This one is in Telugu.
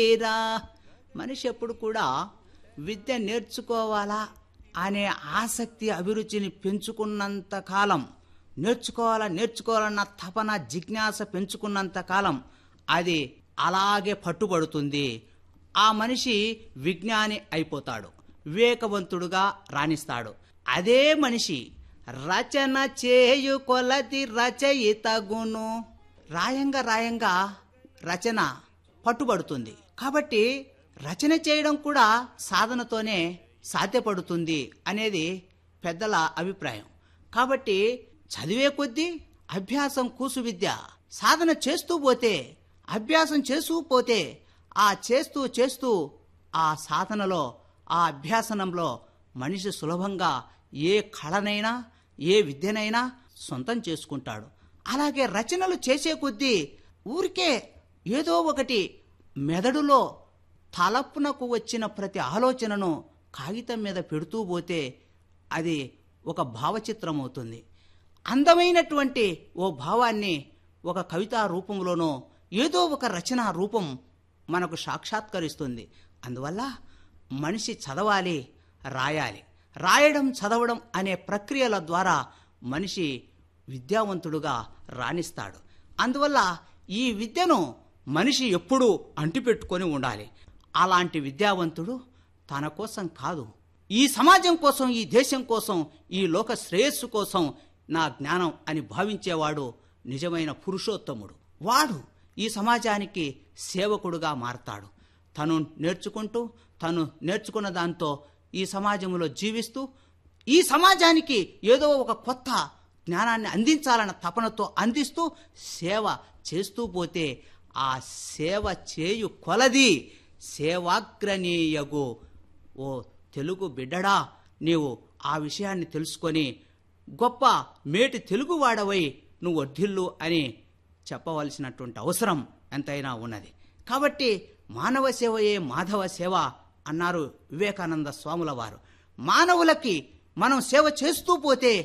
వీరా మనిషి ఎప్పుడు కూడా విద్య నేర్చుకోవాలా అనే ఆసక్తి అభిరుచిని పెంచుకున్నంత కాలం నేర్చుకోవాలా నేర్చుకోవాలన్న తపన జిజ్ఞాస పెంచుకున్నంత కాలం అది అలాగే పట్టుబడుతుంది ఆ మనిషి విజ్ఞాని అయిపోతాడు వివేకవంతుడుగా రాణిస్తాడు అదే మనిషి రచన చేయు కొలది రచయితగును రాయంగా రాయంగా రచన పట్టుబడుతుంది కాబట్టి రచన చేయడం కూడా సాధనతోనే సాధ్యపడుతుంది అనేది పెద్దల అభిప్రాయం కాబట్టి చదివే కొద్దీ అభ్యాసం కూసు విద్య సాధన చేస్తూ పోతే అభ్యాసం చేస్తూ పోతే ఆ చేస్తూ చేస్తూ ఆ సాధనలో ఆ అభ్యాసనంలో మనిషి సులభంగా ఏ కళనైనా ఏ విద్యనైనా సొంతం చేసుకుంటాడు అలాగే రచనలు చేసే కొద్దీ ఊరికే ఏదో ఒకటి మెదడులో తలపునకు వచ్చిన ప్రతి ఆలోచనను కాగితం మీద పెడుతూ పోతే అది ఒక భావచిత్రం అవుతుంది అందమైనటువంటి ఓ భావాన్ని ఒక కవితా రూపంలోనో ఏదో ఒక రచనా రూపం మనకు సాక్షాత్కరిస్తుంది అందువల్ల మనిషి చదవాలి రాయాలి రాయడం చదవడం అనే ప్రక్రియల ద్వారా మనిషి విద్యావంతుడుగా రాణిస్తాడు అందువల్ల ఈ విద్యను మనిషి ఎప్పుడూ అంటిపెట్టుకొని ఉండాలి అలాంటి విద్యావంతుడు తన కోసం కాదు ఈ సమాజం కోసం ఈ దేశం కోసం ఈ లోక శ్రేయస్సు కోసం నా జ్ఞానం అని భావించేవాడు నిజమైన పురుషోత్తముడు వాడు ఈ సమాజానికి సేవకుడుగా మారతాడు తను నేర్చుకుంటూ తను నేర్చుకున్న దాంతో ఈ సమాజంలో జీవిస్తూ ఈ సమాజానికి ఏదో ఒక కొత్త జ్ఞానాన్ని అందించాలన్న తపనతో అందిస్తూ సేవ చేస్తూ పోతే ఆ సేవ చేయు కొలది సేవాగ్రనీయగు ఓ తెలుగు బిడ్డడా నీవు ఆ విషయాన్ని తెలుసుకొని గొప్ప మేటి తెలుగువాడవై నువ్వు వర్ధిల్లు అని చెప్పవలసినటువంటి అవసరం ఎంతైనా ఉన్నది కాబట్టి మానవ సేవయే మాధవ సేవ అన్నారు వివేకానంద స్వాముల వారు మానవులకి మనం సేవ చేస్తూ పోతే